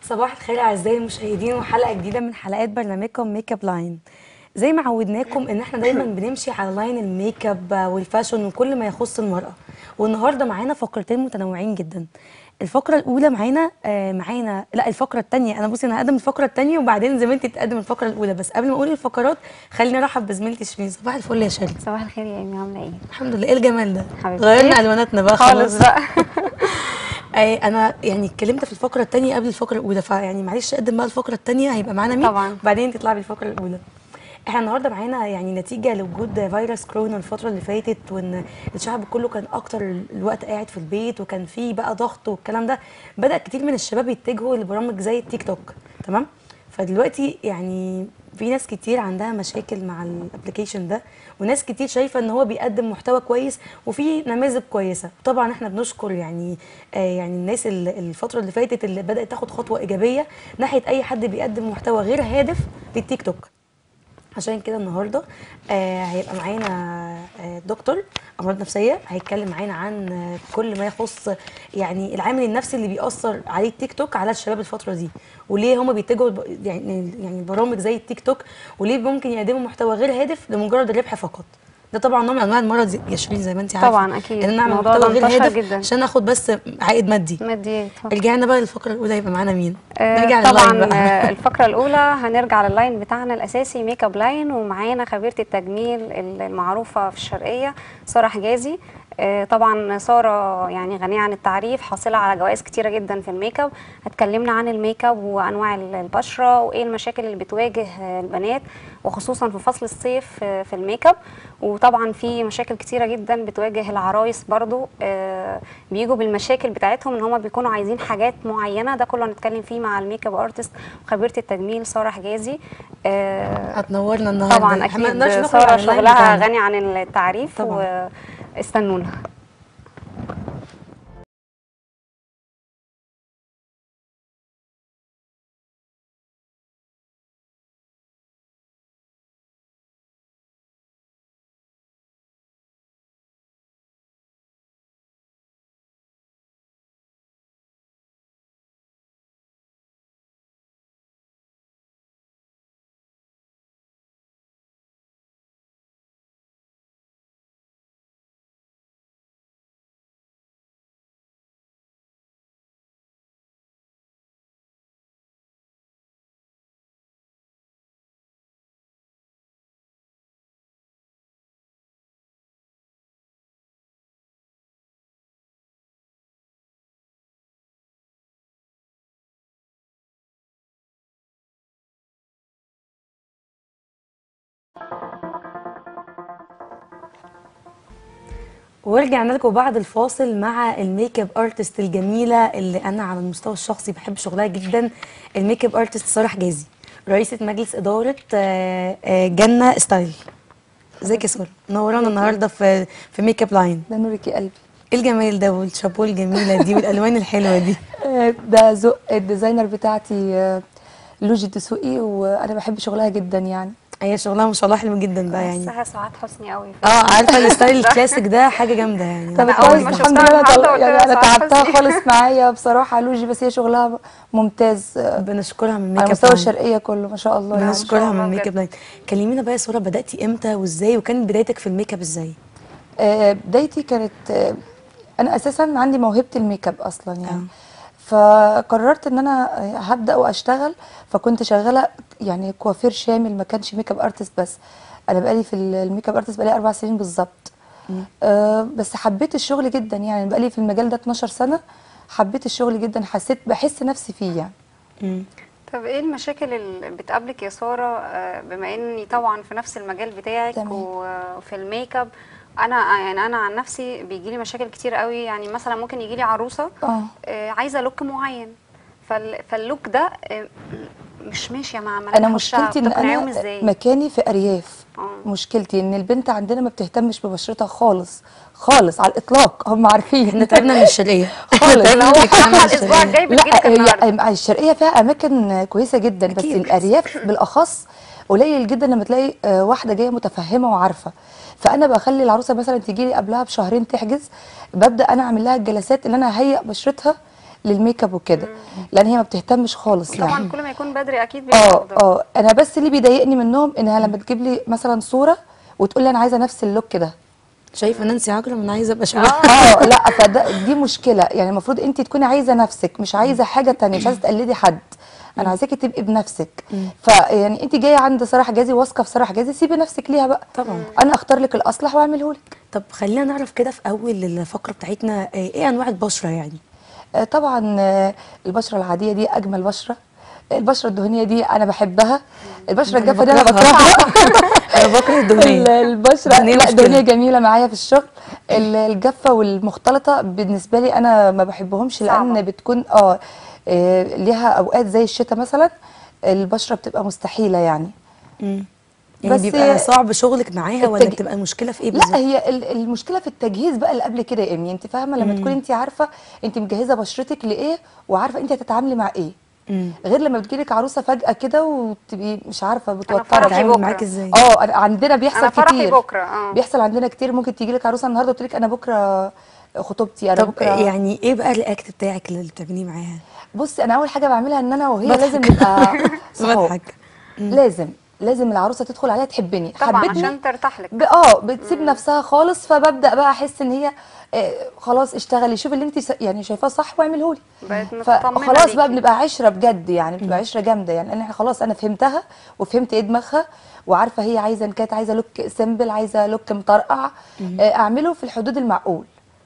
صباح الخير اعزائي المشاهدين وحلقه جديده من حلقات برنامجكم ميك اب لاين زي ما عودناكم ان احنا دايما بنمشي على لاين الميك اب والفاشن وكل ما يخص المراه والنهارده معانا فقرتين متنوعين جدا الفقره الاولى معانا آه معانا لا الفقره الثانيه انا بصي انا هقدم الفقره الثانيه وبعدين زميلتي تقدم الفقره الاولى بس قبل ما اقول الفقرات خليني ارحب بزميلتي شيرين صباح الفل يا شيرين صباح الخير يا ايمي عامله ايه الحمد لله ايه الجمال ده حبيبتي. غيرنا الواناتنا بقى خالص بقى اي انا يعني اتكلمت في الفقره الثانيه قبل الفقره الاولى فيعني معلش اقدم بقى الفقره الثانيه هيبقى معانا مين طبعاً. وبعدين تطلع بالفقره الاولى احنا النهارده معانا يعني نتيجه لوجود فيروس كورونا الفتره اللي فاتت وان الشعب كله كان اكتر الوقت قاعد في البيت وكان في بقى ضغط والكلام ده بدا كتير من الشباب يتجهوا لبرامج زي التيك توك تمام فدلوقتي يعني في ناس كتير عندها مشاكل مع الابلكيشن ده وناس كتير شايفه ان هو بيقدم محتوى كويس وفي نماذج كويسه طبعا احنا بنشكر يعني آه يعني الناس اللي الفتره اللي فاتت اللي بدات تاخد خطوه ايجابيه ناحيه اي حد بيقدم محتوى غير هادف للتيك توك عشان كده النهارده آه هيبقى معانا آه دكتور امراض نفسيه هيتكلم معانا عن آه كل ما يخص يعني العامل النفسي اللي بيأثر عليه التيك توك على الشباب الفتره دي وليه هما بيتجهوا الب- يعني يعني برامج زي التيك توك وليه ممكن يقدموا محتوى غير هادف لمجرد الربح فقط ده طبعا نوع من انواع المرض زي- يا شيرين زي ما انت عارفه طبعاً أكيد. ان نعمل الموضوع محتوى ده غير انتشر هادف جداً. عشان ناخد بس عائد مادي ماديات رجعنا بقى للفقره الاولى هيبقى معانا مين آه، نرجع طبعا لللاين بقى آه، الفقره الاولى هنرجع لللاين بتاعنا الاساسي ميك اب لاين ومعانا خبيره التجميل المعروفه في الشرقيه ساره حجازي آه، طبعا ساره يعني غنيه عن التعريف حاصله على جوائز كتيره جدا في الميك اب هتكلمنا عن الميك اب وانواع ال- البشره وايه المشاكل اللي بتواجه آه، البنات وخصوصا في فصل الصيف آه، في الميك اب وطبعا في مشاكل كتيره جدا بتواجه العرايس برضو آه، بيجوا بالمشاكل بتاعتهم ان هم بيكونوا عايزين حاجات معينه ده كله هنتكلم فيه مع الميك اب ارتست وخبيره التجميل ساره حجازي آه، هتنورنا النهارده طبعا إحنا ما اكيد نقدرش نخرج ساره عن اللاين شغلها بتاعنا. غني عن التعريف طبعاً. واستنونا ورجعنا لكم بعد الفاصل مع الميك اب ارتست الجميله اللي انا على المستوى الشخصي بحب شغلها جدا الميك اب ارتست ساره حجازي رئيسه مجلس اداره آه، آه، جنه ستايل ازيك يا ساره منورانا النهارده في في ميك اب لاين ده نورك يا قلبي ايه الجمال ده والشابو الجميله دي والالوان الحلوه دي آه، ده ذوق الديزاينر بتاعتي آه، لوجي دسوقي وانا بحب شغلها جدا يعني هي شغلها ما شاء الله حلو جدا بقى يعني بحسها سعاد حسني قوي اه عارفه الستايل الكلاسيك ده حاجه جامده يعني طب أنا كويس أول ما الحمد شفتها لله النهاردة طل- قلت يعني لها انا سعاد تعبتها حسني. خالص معايا بصراحه لوجي بس هي شغلها ممتاز آه، بنشكرها من ميك على اب مستوى لاين. الشرقيه كله ما شاء الله يعني بنشكرها الله من ميك بجد. اب لاين كلمينا بقى يا ساره بداتي امتى وازاي وكانت بدايتك في الميك اب ازاي آه، بدايتي كانت آه، انا اساسا عندي موهبه الميك اب اصلا يعني آه. فقررت ان انا آه، هبدا واشتغل فكنت شغاله يعني كوافير شامل ما كانش ميك اب ارتست بس انا بقالي في ال- الميك اب ارتست بقالي اربع سنين بالظبط أه بس حبيت الشغل جدا يعني بقالي في المجال ده 12 سنه حبيت الشغل جدا حسيت بحس نفسي فيه يعني مم. طب ايه المشاكل اللي بتقابلك يا ساره آه، بما اني طبعا في نفس المجال بتاعك تمام. وفي الميك اب انا يعني انا عن نفسي بيجي لي مشاكل كتير قوي يعني مثلا ممكن يجي لي عروسه اه آه، عايزه لوك معين فال- فاللوك ده آه، مش ماشيه مع ملامح انا وشها. مشكلتي ان بتقنعيهم انا ازاي مكاني في ارياف آه. مشكلتي ان البنت عندنا ما بتهتمش ببشرتها خالص خالص على الاطلاق هم عارفين احنا تعبنا من الشرقيه خالص. تعبنا هو من الكلام حتى عن الاسبوع الشرقية. الجاي بتجيلك النهارده لا هي الشرقيه فيها اماكن كويسه جدا بس أكيد. الارياف بالاخص قليل جدا لما تلاقي آه، واحده جايه متفهمه وعارفه فانا بخلي العروسه مثلا تيجي لي قبلها بشهرين تحجز ببدا انا اعمل لها الجلسات اللي انا اهيئ بشرتها للميك اب وكده لان هي ما بتهتمش خالص طبعا يعني كل ما يكون بدري اكيد بيبقى اه افضل اه انا بس اللي بيضايقني منهم انها لما تجيب لي مثلا صوره وتقول لي انا عايزه نفس اللوك ده شايفه نانسي عجرم انا عايزه ابقى شبهها اه لا فده دي مشكله يعني المفروض انت تكوني عايزه نفسك مش عايزه حاجه تانية مش عايزه تقلدي حد انا عايزاكي تبقي بنفسك فيعني انت جايه عند ساره حجازي واثقه في ساره حجازي سيبي نفسك ليها بقى طبعا. انا اختار لك الاصلح واعمله لك طب خلينا نعرف كده في اول الفقره بتاعتنا آه، ايه انواع البشره يعني آه، طبعا آه، البشره العاديه دي اجمل بشره البشره الدهنيه دي انا بحبها البشره أنا الجافه دي انا بكرهها. بكرهها انا بكره الدهنيه ال- البشره الدهنية لا مشكلة. الدهنيه جميله معايا في الشغل ال- الجافه والمختلطه بالنسبه لي انا ما بحبهمش صعبة. لان بتكون اه آه، ليها اوقات زي الشتاء مثلا البشره بتبقى مستحيله يعني مم. يعني بس بيبقى هي- صعب شغلك معاها ولا التج- بتبقى المشكله في ايه لا بالظبط هي ال- المشكله في التجهيز بقى اللي قبل كده يا امي انت فاهمه لما تكوني انت عارفه انت مجهزه بشرتك لايه وعارفه انت هتتعاملي مع ايه مم. غير لما بتجيلك عروسه فجاه كده وتبقي مش عارفه فرحي بتوترك بتتعامل بكرة. معاك ازاي اه أنا- عندنا بيحصل انا فرحي كتير بكره اه بيحصل عندنا كتير ممكن تيجي لك عروسه النهارده وتقول لك انا بكره خطوبتي انا طب بكره يعني ايه بقى الرياكت بتاعك اللي بتعمليه معاها بصي انا اول حاجه بعملها ان انا وهي بضحك. لازم نبقى صحاب بضحك لازم لازم العروسه تدخل عليها تحبني طبعا حبتني عشان ترتاح لك ب- اه بتسيب نفسها خالص فببدا بقى احس ان هي آه، خلاص اشتغلي شوفي اللي انت س- يعني شايفاه صح واعمله لي بقت مطمنه فخلاص بقى ليكي. بنبقى عشره بجد يعني بتبقى عشره جامده يعني لان احنا خلاص انا فهمتها وفهمت ايه دماغها وعارفه هي عايزه ان كانت عايزه لوك سيمبل عايزه لوك مطرقع آه، اعمله في الحدود المعقول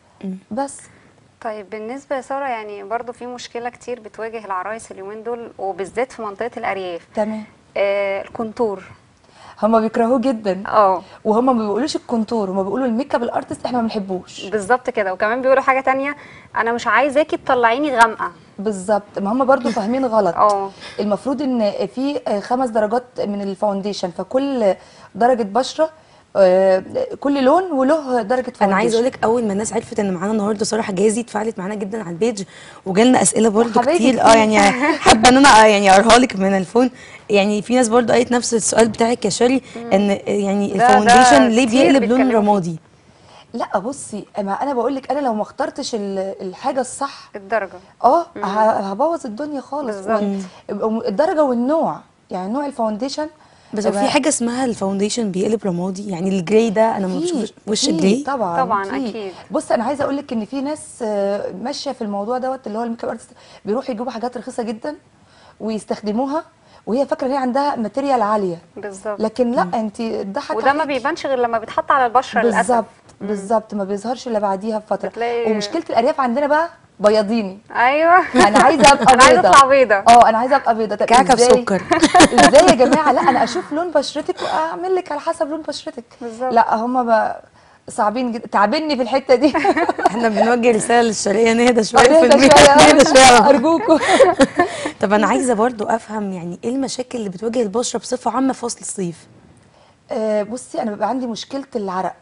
بس طيب بالنسبه يا ساره يعني برضو في مشكله كتير بتواجه العرايس اليومين دول وبالذات في منطقه الارياف تمام آه الكونتور هما بيكرهوه جدا اه وهما ما بيقولوش الكونتور هما بيقولوا الميك اب الارتست احنا ما بنحبوش بالظبط كده وكمان بيقولوا حاجه تانية انا مش عايزاكي تطلعيني غامقه بالظبط ما هم برضو فاهمين غلط اه المفروض ان في خمس درجات من الفاونديشن فكل درجه بشره آه، كل لون وله درجه فاونديشن انا عايزه اقول لك اول ما الناس عرفت ان معانا النهارده ساره حجازي اتفاعلت معانا جدا على البيج وجالنا اسئله برضو حبايبي كتير اه كتير. يعني حابه ان انا يعني اقراها لك من الفون يعني في ناس برضو قالت نفس السؤال بتاعك يا شاري ان يعني ده- ده الفاونديشن ليه كتير بيقلب لون بيتكلموا فيه. رمادي لا بصي ما انا بقول لك انا لو ما اخترتش ال- الحاجه الصح الدرجه اه ه- هبوظ الدنيا خالص بالظبط. وال- الدرجه والنوع يعني نوع الفاونديشن بس هو في حاجه اسمها الفاونديشن بيقلب رمادي يعني الجراي ده انا ما في- بشوفش وش في جراي طبعا طبعاً في. أكيد. بص انا عايزه اقول لك ان في ناس آه، ماشيه في الموضوع دوت اللي هو الميك اب ارتست بيروحوا يجيبوا حاجات رخيصه جدا ويستخدموها وهي فاكره ان هي عندها ماتيريال عاليه بالظبط لكن لا انت اتضحك وده ما عليكي. بيبانش غير لما بيتحط على البشره للاسف بالظبط بالظبط ما بيظهرش الا بعديها بفتره بتلاقي- ومشكله الارياف عندنا بقى بياضيني ايوه انا عايزه ابقى انا عايزه بيضة. اطلع بيضه اه انا عايزه ابقى بيضه طب كعكة إزاي؟ بسكر. ازاي يا جماعه لا انا اشوف لون بشرتك واعمل لك على حسب لون بشرتك بالظبط. لا هم بقى صعبين جدا تعبني في الحته دي احنا بنوجه رساله للشرقيه نهدى شويه في نهدى الميك شويه نهدى شويه على بعض. ارجوكم طب انا عايزه برضو افهم يعني ايه المشاكل اللي بتواجه البشره بصفه عامه في فصل الصيف آه، بصي انا بيبقى عندي مشكله العرق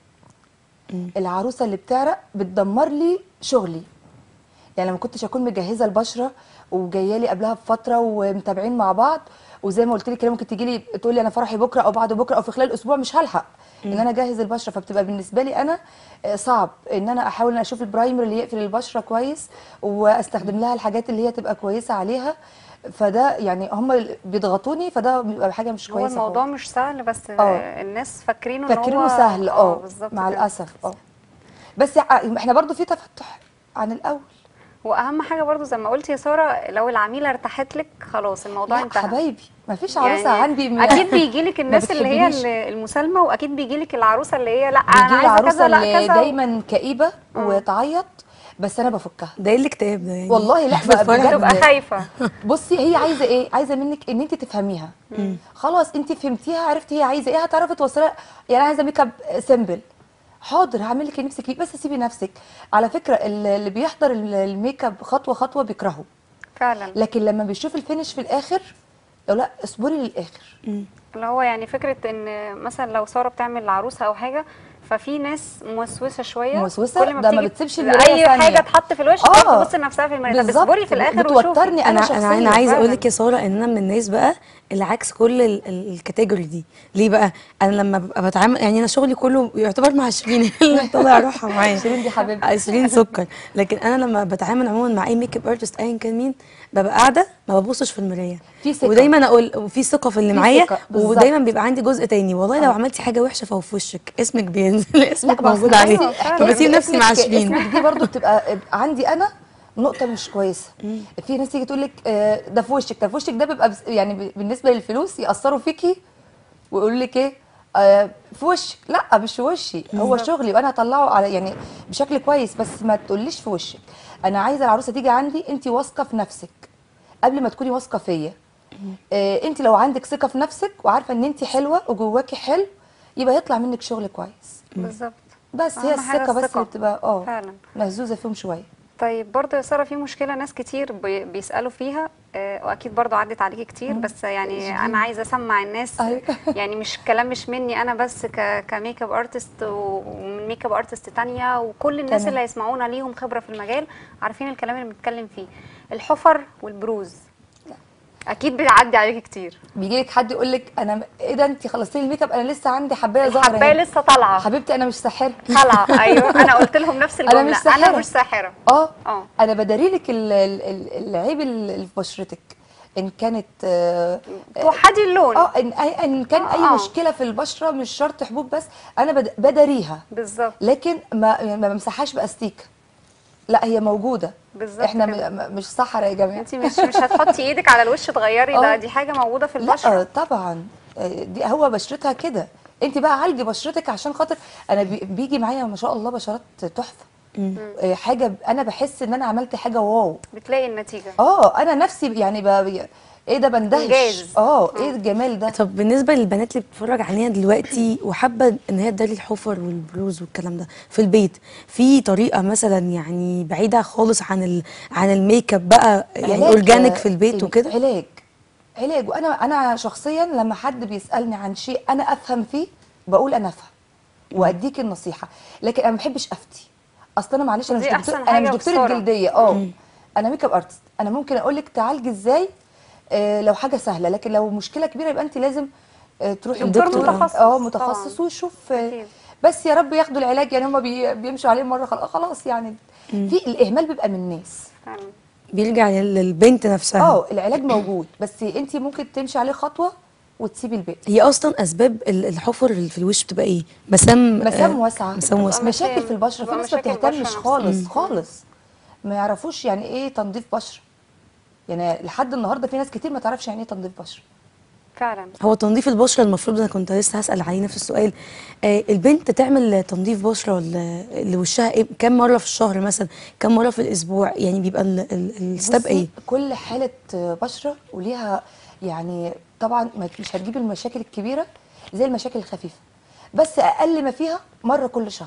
العروسه اللي بتعرق بتدمر لي شغلي يعني لما كنتش اكون مجهزه البشره وجايه لي قبلها بفتره ومتابعين مع بعض وزي ما قلت لك كده ممكن تيجي لي تقول لي انا فرحي بكره او بعد بكره او في خلال اسبوع مش هلحق ان انا اجهز البشره فبتبقى بالنسبه لي انا آه، صعب ان انا احاول ان اشوف البرايمر اللي يقفل البشره كويس واستخدم لها الحاجات اللي هي تبقى كويسه عليها فده يعني هم بيضغطوني فده بيبقى حاجه مش هو كويسه الموضوع خالص. مش سهل بس اه. الناس فاكرينه ان فاكرينه هو سهل اه بالظبط مع كده. الاسف اه بس ع- احنا برضو في تفتح عن الاول واهم حاجه برضو زي ما قلت يا ساره لو العميله ارتاحت لك خلاص الموضوع لا انتهى حبايبي ما فيش عروسه عندي م- اكيد بيجي لك ما الناس اللي هي بتحبنيش. اللي- المسالمه واكيد بيجي لك العروسه اللي هي لا انا بيجي لي عايزه عروسه كذا لا اللي كذا دايما كئيبه وتعيط بس انا بفكها ده ايه الاكتئاب ده يعني والله لا في بقى الفرح بجد. تبقى خايفه بصي هي عايزه ايه عايزه منك ان انت تفهميها خلاص انت فهمتيها عرفتي هي عايزه ايه هتعرفي توصلها يعني أنا عايزه ميك اب سيمبل حاضر هعمل لك اللي نفسك فيه بس سيبي نفسك على فكره ال- اللي بيحضر ال- الميك اب خطوه خطوه بيكرهه فعلا لكن لما بيشوف الفينش في الاخر يقول لا اصبري للاخر اللي هو يعني فكره ان مثلا لو ساره بتعمل لعروسه او حاجه ففي ناس موسوسه شويه موسوسة؟ كل ده ما بتيجي بتسيبش المراية اي ثانية. حاجه تحط في الوش آه. تقعد تبص لنفسها في المرايه طب بالظبط. اصبري في الاخر وشوفي بتوترني انا أنا انا شخصياً انا عايزه اقول فعلاً. لك يا ساره ان انا من الناس بقى اللي عكس كل ال- ال- الكاتيجوري دي ليه بقى انا لما ببقى بتعامل يعني انا شغلي كله يعتبر مع شيرين اللي طالع روحها معايا شيرين دي حبيبتي. آه، شيرين سكر لكن انا لما بتعامل عموما مع اي ميك اب ارتست ايا كان مين ببقى قاعده ما ببصش في المرايه في ثقة. ودايما اقول وفي ثقه في اللي في معايا ثقة، بالظبط. ودايما بيبقى عندي جزء تاني والله لو عملتي حاجه وحشه فهو في وشك اسمك بينزل اسمك ما أصل موجود عليه بصي، حكاية فبسيب نفسي مع اسمك- شيرين اسمك دي برضو بتبقى عندي انا نقطة مش كويسة في ناس تيجي تقول لك آه، ده في وشك ده في وشك ده بيبقى بس- يعني ب- بالنسبة للفلوس يأثروا فيكي ويقولوا لك ايه آه، في وشك لا مش في وشي هو شغلي وانا هطلعه على يعني بشكل كويس بس ما تقوليش في وشك انا عايزه العروسه تيجي عندي انت واثقه في نفسك قبل ما تكوني واثقه فيا آه، انت لو عندك ثقه في نفسك وعارفه ان انت حلوه وجواكي حلو يبقى يطلع منك شغل كويس بالظبط بس هي أهم حاجة الثقه بس الثقة. اللي بتبقى اه فعلا مهزوزه فيهم شويه طيب برضه يا ساره في مشكله ناس كتير بي- بيسالوا فيها آه، واكيد برضه عدت عليكي كتير بس يعني انا عايزه اسمع الناس أيوة. يعني مش كلام مش مني انا بس ك كميك اب ارتست ومن ميك اب ارتست تانية وكل الناس تمام. اللي هيسمعونا ليهم خبره في المجال عارفين الكلام اللي بنتكلم فيه الحفر والبروز اكيد بيعدي عليكي كتير بيجي لك حد يقول لك انا ايه ده انت خلصتي لي الميك اب انا لسه عندي حبايه ظاهره الحبايه هنا. لسه طالعه حبيبتي انا مش ساحره طالعه ايوه انا قلت لهم نفس أنا الجمله مش انا ساحرة. مش ساحره اه اه انا بداري لك ال- ال- ال- العيب اللي في بشرتك ان كانت آه، توحدي اللون اه ان أي- ان كان اي آه. مشكله في البشره مش شرط حبوب بس انا بد- بداريها بالظبط لكن ما يعني ما بمسحهاش باستيكه لا هي موجوده بالظبط احنا كده. م- م- مش صحراء يا جماعه انت مش مش هتحطي ايدك على الوش تغيري ده آه. دي حاجه موجوده في البشره لا طبعا آه، دي هو بشرتها كده انت بقى عالجي بشرتك عشان خاطر انا بي- بيجي معايا ما شاء الله بشرات تحفه آه، حاجه ب- انا بحس ان انا عملت حاجه واو بتلاقي النتيجه اه انا نفسي يعني ب... ايه ده بندهش إنجاز. اه ايه الجمال ده طب بالنسبه للبنات اللي بتتفرج علينا دلوقتي وحابه ان هي تداري الحفر والبلوز والكلام ده في البيت في طريقه مثلا يعني بعيده خالص عن ال... عن الميك اب بقى يعني علاج، اورجانيك آه، في البيت وكده علاج علاج وانا انا شخصيا لما حد بيسالني عن شيء انا افهم فيه بقول انا افهم واديك النصيحه لكن انا ما بحبش افتي اصل انا معلش انا مش دي دكتور أحسن انا حاجة مش دكتوره بسارة. جلديه اه انا ميك اب ارتست انا ممكن اقول لك تعالجي ازاي آه لو حاجه سهله لكن لو مشكله كبيره يبقى انت لازم آه تروحي دكتور لدكتور. متخصص اه طبعاً. متخصص ويشوف آه أكيد. بس يا رب ياخدوا العلاج يعني هم بي بيمشوا عليه مره خلاص خلاص يعني في الاهمال بيبقى من الناس فعلا بيرجع لل- للبنت نفسها اه العلاج موجود بس انت ممكن تمشي عليه خطوه وتسيبي الباقي هي اصلا اسباب ال- الحفر اللي في الوش بتبقى ايه مسام مسام آه، واسعه مسام واسعه مشاكل مسام. في البشره في بتبقى ناس ما مشاكل بتهتمش بشرة خالص نفسها. خالص ما يعرفوش يعني ايه تنظيف بشره يعني لحد النهارده في ناس كتير ما تعرفش يعني ايه تنظيف بشره فعلا هو تنظيف البشره المفروض انا كنت لسه هسال عليه نفس السؤال آه البنت تعمل تنظيف بشره ل- لوشها إيه؟ كم مره في الشهر مثلا كم مره في الاسبوع يعني بيبقى ال- ال- الستاب بصي، ايه كل حاله بشره وليها يعني طبعا ما- مش هتجيب المشاكل الكبيره زي المشاكل الخفيفه بس اقل ما فيها مره كل شهر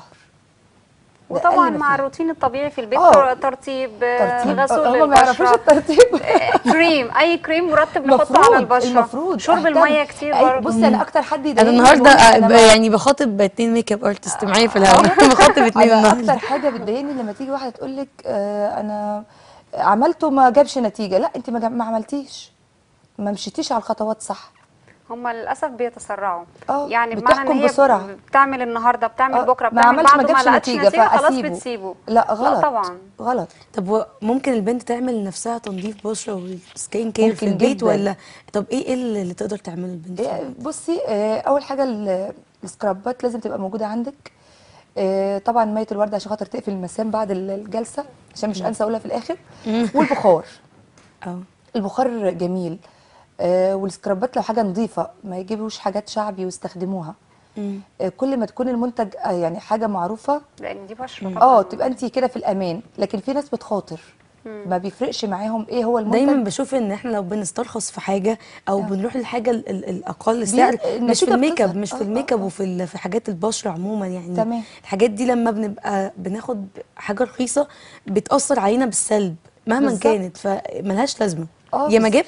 ده وطبعا أقل ما مع فيها. الروتين الطبيعي في البيت آه. تر- ترتيب آه، ترتيب غسول هم ما يعرفوش للبشره الترتيب آه، كريم اي كريم مرتب نحطه على البشره المفروض شرب أهتم. الميه كتير أي- برضه بصي انا اكتر حد انا يضايقني النهارده يقول أنا آه، ما- يعني بخاطب اتنين ميك اب ارتست معايا في الهوا بخاطب اتنين انا النهارده اكتر حاجه بتضايقني لما تيجي واحده تقول لك آه انا عملته ما جابش نتيجه لا انت ما, جاب- ما عملتيش ما مشيتيش على الخطوات صح هم للاسف بيتسرعوا آه، يعني بمعنى ان بتحكم هي بسرعة. بتعمل النهارده بتعمل آه، بكره ما بتعمل عملش ما بعده ما جابش لقتش نتيجه نتيجه خلاص فاسيبه بتسيبه لا غلط طبعا غلط طب و- ممكن البنت تعمل لنفسها تنظيف بشره وسكين كير في ممكن البيت جداً. ولا طب ايه إيه اللي اللي تقدر تعمله البنت في إيه، البيت؟ بصي آه، اول حاجه ال- السكرابات لازم تبقى موجوده عندك آه، طبعا ميه الورد عشان خاطر تقفل المسام بعد ال- الجلسه عشان مش انسى اقولها في الاخر والبخار اه البخار جميل آه، والسكرابات لو حاجه نظيفه ما يجيبوش حاجات شعبي ويستخدموها مم. آه، كل ما تكون المنتج آه، يعني حاجه معروفه لان دي بشره اه طبعا تبقى انت كده في الامان لكن في ناس بتخاطر ما بيفرقش معاهم ايه هو المنتج دايما بشوف ان احنا لو بنسترخص في حاجه او بنروح للحاجه ال- ال- الاقل سعر مش في النتيجة الميك اب بتظهر. مش آه، في آه، الميك اب آه. وفي ال- في حاجات البشره عموما يعني تمام. الحاجات دي لما بنبقى بناخد حاجه رخيصه بتاثر علينا بالسلب مهما بالظبط. كانت فملهاش لازمه آه، يا ما بس- جابش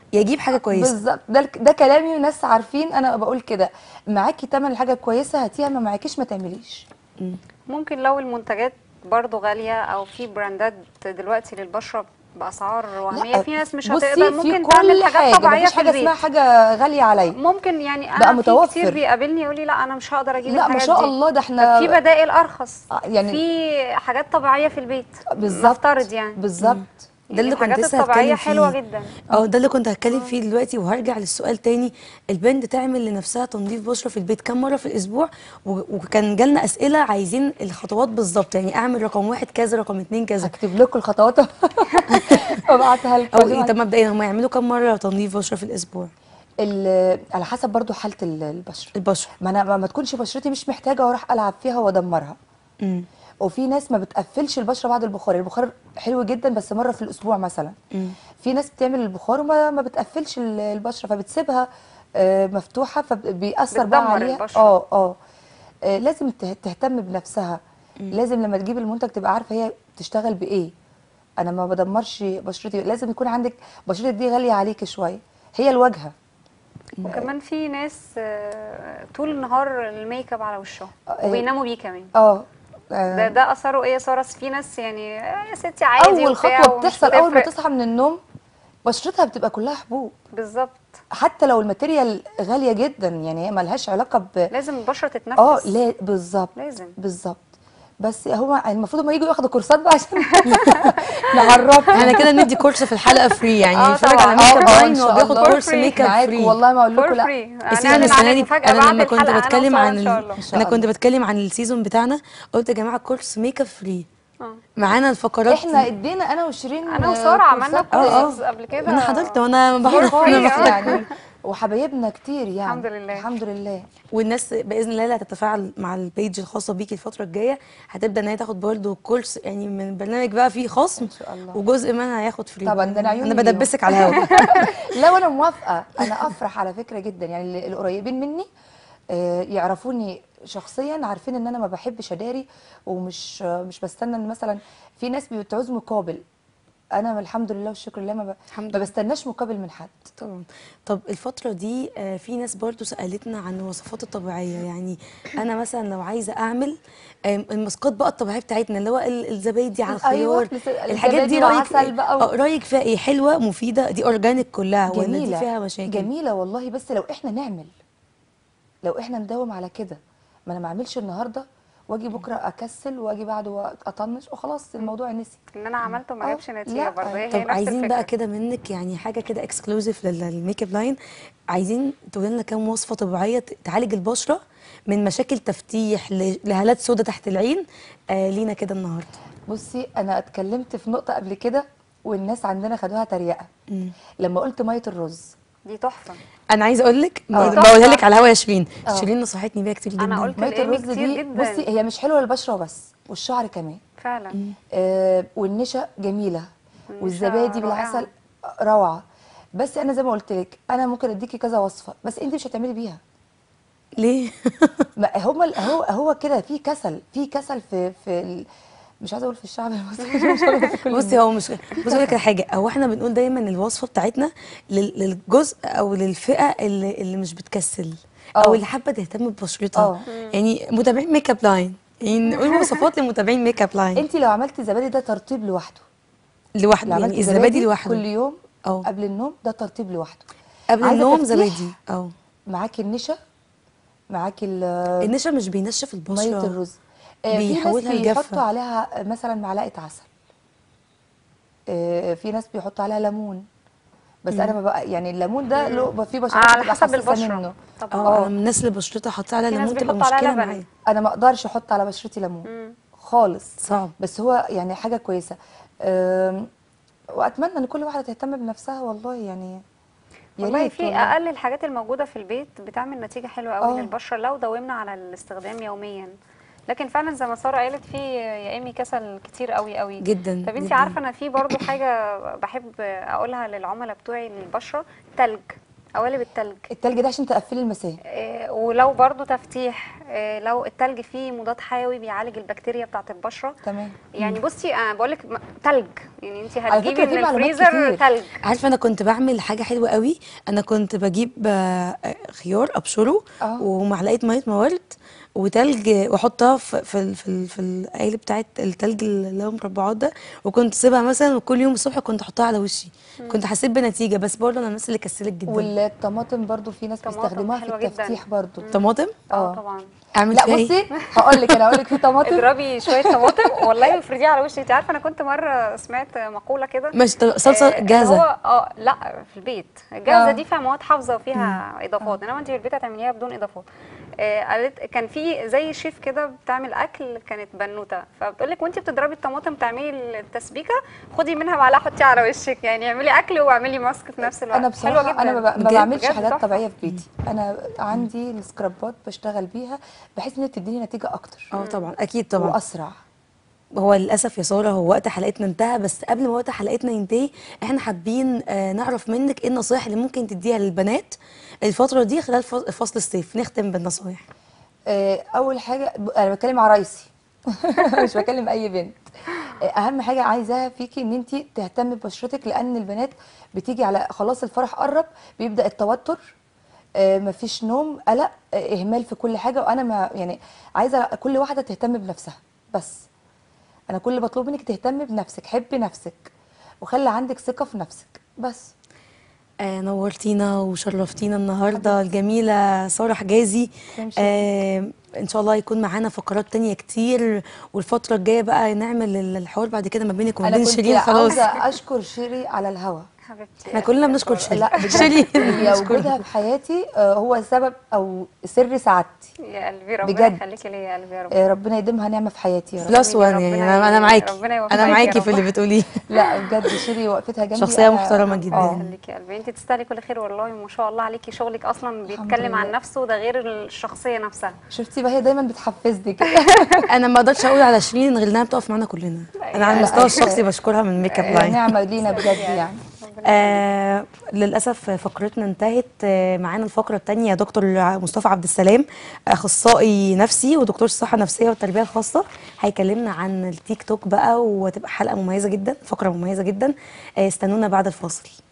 يجيب حاجه كويسه بالظبط ده الك- ده كلامي وناس عارفين انا بقول كده معاكي تمن الحاجه كويسه هاتيها ما معاكيش ما تعمليش ممكن لو المنتجات برضو غالية او في براندات دلوقتي للبشرة باسعار وهمية لا، في ناس مش بصي، هتقدر في ممكن كل تعمل حاجات حاجة، طبيعية مفيش في حاجه البيت اسمها حاجه غاليه عليا ممكن يعني انا بقى في متوفر. كتير بيقابلني يقول لي لا انا مش هقدر اجيب لا ما الحاجات شاء دي. الله ده احنا في بدائل ارخص آه، يعني- في حاجات طبيعيه في البيت بالظبط نفترض يعني بالظبط ده اللي كنت الحاجات لسه الطبيعيه هتكلم حلوه فيه. جدا اه ده اللي كنت هتكلم فيه دلوقتي وهرجع للسؤال تاني البنت تعمل لنفسها تنظيف بشره في البيت كم مره في الاسبوع و- وكان جالنا اسئله عايزين الخطوات بالظبط يعني اعمل رقم واحد كذا رقم اتنين كذا هكتب لكم الخطوات وابعتها لكم او ايه طب مبدئيا هم يعملوا كم مره تنظيف بشره في الاسبوع ال- على حسب برضو حاله ال- البشره البشره ما انا ما ما تكونش بشرتي مش محتاجه واروح العب فيها وادمرها امم وفي ناس ما بتقفلش البشره بعد البخار البخار حلو جدا بس مره في الاسبوع مثلا مم. في ناس بتعمل البخار وما ما بتقفلش ال- البشره فبتسيبها آه، مفتوحه فبيأثر بقى بتدمر عليها البشرة. اه اه آه، لازم ته- تهتم بنفسها لازم لما تجيب المنتج تبقى عارفه هي بتشتغل بايه انا ما بدمرش بشرتي لازم يكون عندك بشرتك دي غاليه عليكي شويه هي الواجهه وكمان في ناس آه، طول النهار الميك اب على وشهم آه، وبيناموا بيه كمان اه ده آه، ده اثره ايه يا ساره أصل في ناس يعني آه، يا ستي عادي اول وبتاع خطوه ومش بتحصل اول ما بتفرق. تصحى من النوم بشرتها بتبقى كلها حبوب بالظبط حتى لو الماتيريال غاليه جدا يعني هي ملهاش علاقه ب لازم البشره تتنفس اه لا بالظبط لازم. بالظبط بس هو المفروض هم يجوا ياخدوا كورسات بقى عشان نعرفهم احنا كده ندي كورس في الحلقه فري يعني آه يتفرج طبعاً. على ميك اب آه، آه، لاين إن هو شاء بياخد الله. كورس For free. ميك اب معاكم فري والله ما اقول لكم فور لا فري السيزون السنه دي انا لما كنت بتكلم عن ال... الله إن شاء انا كنت الله. بتكلم عن السيزون بتاعنا قلت يا جماعه كورس ميك اب فري آه. معانا الفقرات احنا ادينا انا وشيرين انا آه، وساره عملنا كورسات آه، آه. كورسز قبل كده انا حضرت وانا كتير بحضر خالص انا بحضر يعني وحبايبنا كتير يعني الحمد لله. الحمد لله والناس باذن الله اللي هتتفاعل مع البيج الخاصه بيكي الفتره الجايه هتبدا ان هي تاخد برضه كورس يعني من برنامج بقى فيه خصم إن شاء الله. وجزء منها هياخد فري طبعاً، ده أنا عيوني انا ليهم. بدبسك على الهوا لا وانا موافقه انا افرح على فكره جدا يعني اللي- القريبين مني آه، يعرفوني شخصيا عارفين ان انا ما بحبش اداري ومش آه، مش بستنى ان مثلا في ناس بتعوز مقابل انا الحمد لله والشكر لله ما, ب... الحمد ما بستناش مقابل من حد طبعا طب الفترة دي آه، في ناس برضو سألتنا عن الوصفات الطبيعية يعني أنا مثلا لو عايزة أعمل آم، الماسكات بقى الطبيعية بتاعتنا اللي هو ال- الزبادي على أيوة، الخيار لس- الحاجات دي الزبادي رأيك وعسل بقى و- آه، رأيك فيها إيه حلوة مفيدة دي أورجانيك كلها ولا دي جميله فيها مشاكل جميله والله بس لو احنا نعمل لو احنا نداوم على كده ما انا ما اعملش النهارده واجي بكره اكسل واجي بعده اطنش وخلاص الموضوع نسي ان انا عملته ما آه، جابش نتيجه لا، برضه هي هي طب نفس عايزين بقى الفكرة. كده منك يعني حاجة كده اكسكلوزيف للميك اب لاين عايزين تقولي لنا كام وصفة طبيعية ت- تعالج البشرة من مشاكل تفتيح ل- لهالات سودة تحت العين آه لينا كده النهارده بصي انا اتكلمت في نقطه قبل كده والناس عندنا خدوها تريقه لما قلت ميه الرز دي تحفه انا عايزه اقول لك آه. بقولها لك على الهوا يا شيرين آه. شيرين نصحتني بيها كتير جدا أنا قلت ميه الإيمي الرز كتير دي جدا. بصي هي مش حلوه للبشره وبس والشعر كمان فعلا آه والنشا جميله النشا والزبادي رائعة. بالعسل روعه بس انا زي ما قلت لك انا ممكن اديكي كذا وصفه بس انت مش هتعملي بيها ليه ما هم هو هو كده في كسل في كسل في في ال... مش عايزه اقول في الشعب المصري مش عايزة أقول في كل بصي الناس. هو مش بصي اقول لك على حاجه هو احنا بنقول دايما الوصفه بتاعتنا لل- للجزء او للفئه اللي, اللي مش بتكسل او آه. اللي حابه تهتم ببشرتها آه. يعني متابعين ميك اب لاين يعني نقول وصفات لمتابعين ميك اب لاين انت لو عملتي زبادي ده ترطيب لوحده لوحده لو يعني عملتي الزبادي لوحده كل يوم اه. قبل النوم ده ترطيب لوحده قبل عايزة النوم تفتيح؟ زبادي اه معاكي النشا معاكي ال- النشا مش بينشف البشره ميه الرز آه، في ناس بيحولها لجافة. بيحطوا عليها مثلا معلقه عسل آه، في ناس بيحطوا عليها ليمون بس انا ما بقى يعني الليمون ده له في بشرات على بتبقى حسب حساسة البشرة. منه طبعا اه اه. أنا من الناس اللي بشرتها حاطه عليها في ناس ليمون تبقى بيحطوا عليها مشكله لبن. معايا انا ما اقدرش احط على بشرتي ليمون خالص صعب بس هو يعني حاجه كويسه أم، واتمنى ان كل واحده تهتم بنفسها والله يعني يا والله ريت في والله. اقل الحاجات الموجوده في البيت بتعمل نتيجه حلوه قوي اه. للبشره لو داومنا على الاستخدام يوميا لكن فعلا زي ما ساره قالت في يا ايمي كسل كتير قوي قوي جدا طب انت جداً. عارفه انا في برضو حاجه بحب اقولها للعملاء بتوعي للبشره تلج قوالب التلج التلج ده عشان تقفلي المسام آه، ولو برضو تفتيح آه، لو التلج فيه مضاد حيوي بيعالج البكتيريا بتاعه البشره تمام يعني بصي انا بقول لك تلج يعني انت على هتجيبي فكرة من في معلومات الفريزر كتير. تلج عارفه انا كنت بعمل حاجه حلوه قوي انا كنت بجيب آه، خيار ابشره آه. ومعلقه ميه موارد وتلج واحطها في في ال- في, ال- في القالب بتاعت التلج اللي هو مربعات ده وكنت اسيبها مثلا وكل يوم الصبح كنت احطها على وشي كنت حسيت بنتيجه بس برضه انا من الناس اللي كسلت جدا والطماطم برضو في ناس طماطم بيستخدموها في حلوة جداً. التفتيح برضو طماطم اه اه طبعا اعمل لا فيها ايه بصي هقول لك انا هقول لك في طماطم اضربي شويه طماطم والله افرديها على وشك انت عارفه انا كنت مره سمعت مقوله كده ماشي طب صلصه آه، جاهزه هو اه لا في البيت الجاهزه آه. دي فيها مواد حافظه وفيها اضافات انما انت في البيت هتعمليها بدون اضافات آه، قالت كان في زي شيف كده بتعمل اكل كانت بنوته فبتقول لك وانت بتضربي الطماطم تعملي التسبيكه خدي منها معلقه حطيها على وشك يعني اعملي اكل واعملي ماسك في نفس الوقت انا حلوه بصراحه جدا انا ما, ب- ما بجد؟ بعملش بجد حاجات تحفة. طبيعيه في بيتي انا عندي السكرابات بشتغل بيها بحيث ان هي بتديني نتيجه اكتر اه طبعا اكيد طبعا واسرع هو للاسف يا ساره هو وقت حلقتنا انتهى بس قبل ما وقت حلقتنا ينتهي احنا حابين آه، نعرف منك ايه النصايح اللي ممكن تديها للبنات الفتره دي خلال فص- فصل الصيف نختم بالنصايح آه، اول حاجه ب- انا بتكلم عرايسي مش بكلم اي بنت آه، اهم حاجه عايزاها فيكي ان انت تهتمي ببشرتك لان البنات بتيجي على خلاص الفرح قرب بيبدا التوتر آه، مفيش نوم قلق آه، اهمال في كل حاجه وانا ما يعني عايزه كل واحده تهتم بنفسها بس انا كل اللي بطلبه منك تهتمي بنفسك حبي نفسك وخلي عندك ثقه في نفسك بس آه نورتينا وشرفتينا النهارده الجميله ساره حجازي تمشي. آه ان شاء الله يكون معانا فقرات تانية كتير والفتره الجايه بقى نعمل ال- الحوار بعد كده ما بينك وما انا بين كنت شيرين خلاص عاوزه اشكر شيري على الهوا حبيبتي احنا كلنا بنشكر شيرين لا بجد شيرين هي بنشكرها. وجودها في حياتي آه، هو سبب او سر سعادتي يا قلبي ربنا بجد. يخليكي ليا يا قلبي يا رب آه، ربنا يديمها نعمه في حياتي يا رب بلس ربنا وان يعني انا انا ي- معاكي ربنا يوفقك انا يا معاكي رب. في اللي بتقوليه لا بجد شيري وقفتها جنبي شخصية أنا- محترمة جدا. آه. يخليكي يا قلبي انت تستاهلي كل خير والله ما شاء الله عليكي شغلك اصلا الحمد بيتكلم عن لله. نفسه ده غير الشخصيه نفسها شفتي بقى هي دايما بتحفزني كده انا ما اقدرش اقول على شيرين غير انها بتقف معانا كلنا انا على لا، المستوى أكيد. الشخصي بشكرها من ميك اب لاين نعمه لينا بجد يعني آه للاسف فقرتنا انتهت آه معانا الفقره الثانيه دكتور مصطفى عبد السلام اخصائي نفسي ودكتور الصحه النفسيه والتربيه الخاصه هيكلمنا عن التيك توك بقى وتبقى حلقه مميزه جدا فقره مميزه جدا آه استنونا بعد الفاصل